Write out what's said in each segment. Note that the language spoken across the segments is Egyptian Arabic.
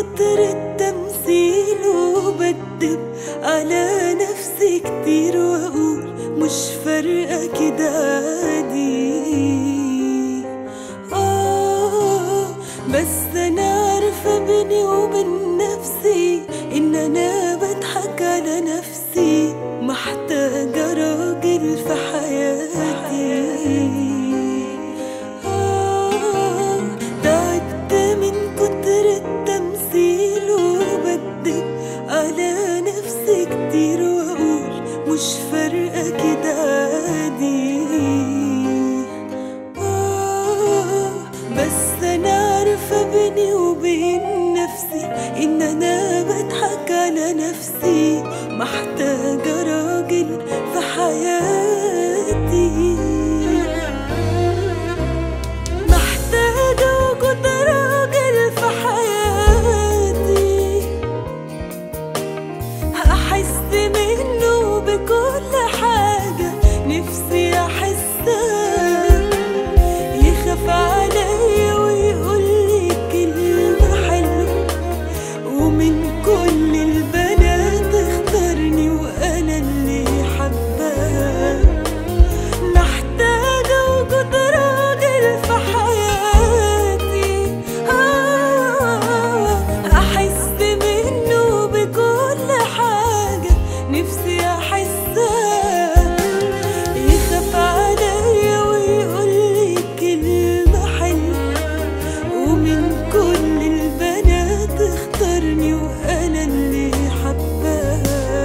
كتر التمثيل وبكدب على نفسي كتير واقول مش فارقة كده عادي آه بس أنا عارفة بيني وبين نفسي إن أنا بضحك على نفسي محتاجة راجل في حياتي آه تعبت من كتر التمثيل وبكدب على نفسي كتير وأقول مش فارقة كده عادي آه بس أنا عارفة بيني وبين نفسي إن أنا بضحك على نفسي محتاجة راجل في حياتي محتاجة وجود راجل في حياتي هحس منه بكل حاجة نفسي أحسها يخاف عليا ويقولي كلمة حلوة ومن كل البنات اختارني وأنا اللي حباها محتاجة وجود راجل في حياتي آه أحس منه بكل حاجة نفسي أحسها يخاف عليا ويقولي كلمة حلوة ومن كل البنات اختارني وأنا اللي حباها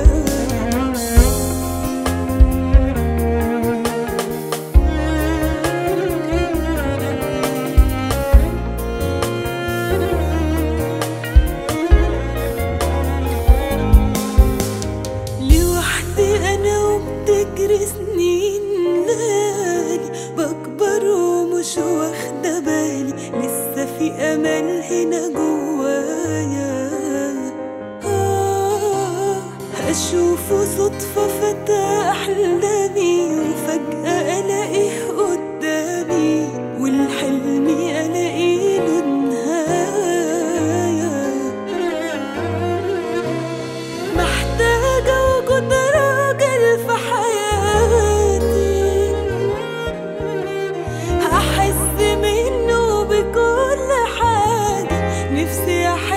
لوحدي انا وبتجري سنين ليالي بكبر ومش واخده بالي لسه في امل هنا جوايا آه اشوفه صدفه فتى احلامي وفجاه الاقيه قدامي والحلم الاقي له نهايه محتاجة وجود راجل في حياتي هحس منه بكل حاجة نفسي أحس